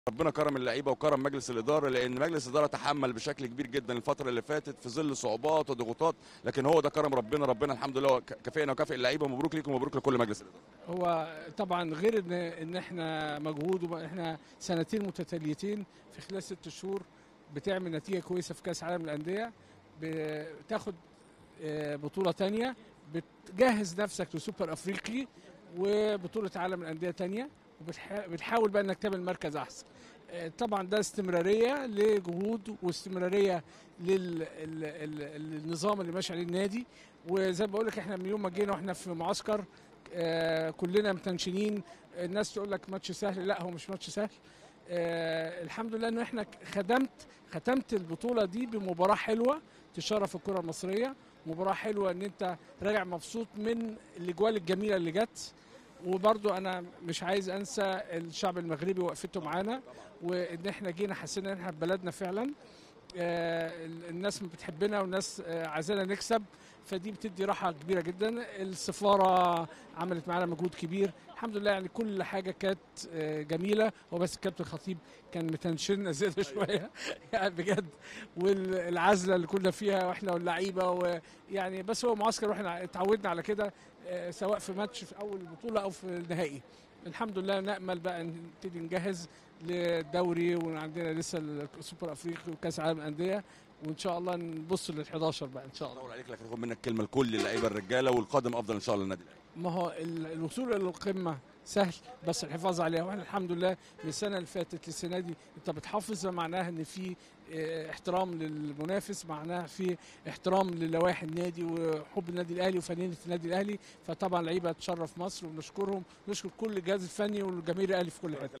ربنا كرم اللعيبه وكرم مجلس الاداره لان مجلس الاداره تحمل بشكل كبير جدا الفتره اللي فاتت في ظل صعوبات وضغوطات لكن هو ده كرم ربنا ربنا الحمد لله ك- كافئنا وكافئ اللعيبه مبروك ليكم ومبروك لكل مجلس الاداره هو طبعا غير ان ان احنا مجهود وب- احنا سنتين متتاليتين في خلال ست شهور بتعمل نتيجه كويسه في كاس عالم الانديه بتاخد آه، بطوله تانية بتجهز نفسك لسوبر افريقي وبطوله عالم الانديه تانية وبتحاول بقى انك تعمل مركز احسن آه، طبعا ده استمراريه لجهود واستمراريه للنظام اللي ماشي عليه النادي وزي ما بقول لك احنا من يوم ما جينا واحنا في معسكر آه، كلنا متنشنين الناس تقول لك ماتش سهل لا هو مش ماتش سهل آه، الحمد لله ان احنا خدمت ختمت البطوله دي بمباراه حلوه تشرف الكره المصريه مباراه حلوه ان انت راجع مبسوط من الاجوال الجميله اللي جت وبرضو انا مش عايز انسى الشعب المغربي وقفته معانا وان احنا جينا حسينا ان احنا في بلدنا فعلا آه، الناس بتحبنا والناس آه، عايزانا نكسب فدي بتدي راحه كبيره جدا السفاره عملت معانا مجهود كبير الحمد لله يعني كل حاجه كانت آه، جميله هو بس الكابتن الخطيب كان متنشننا زياده شويه يعني بجد والعزله اللي كنا فيها واحنا واللعيبه ويعني بس هو معسكر واحنا اتعودنا على كده آه، سواء في ماتش في اول البطوله او في النهائي الحمد لله نامل بقى نبتدي نجهز للدوري وعندنا لسه السوبر افريقي وكاس عالم الانديه وان شاء الله نبص لل 11 بقى ان شاء الله الله عليك لك هاخد منك كلمه لكل اللعيبه الرجاله والقادم افضل ان شاء الله للنادي الاهلي ما هو ال- الوصول الى القمه سهل بس الحفاظ عليها واحنا الحمد لله من السنه اللي فاتت للسنه دي انت بتحافظ معناها ان في اه، احترام للمنافس معناها في احترام للوائح النادي وحب النادي الاهلي وفنانه النادي الاهلي فطبعا لعيبه تشرف مصر ونشكرهم ونشكر كل الجهاز الفني والجماهير الاهلي في كل حته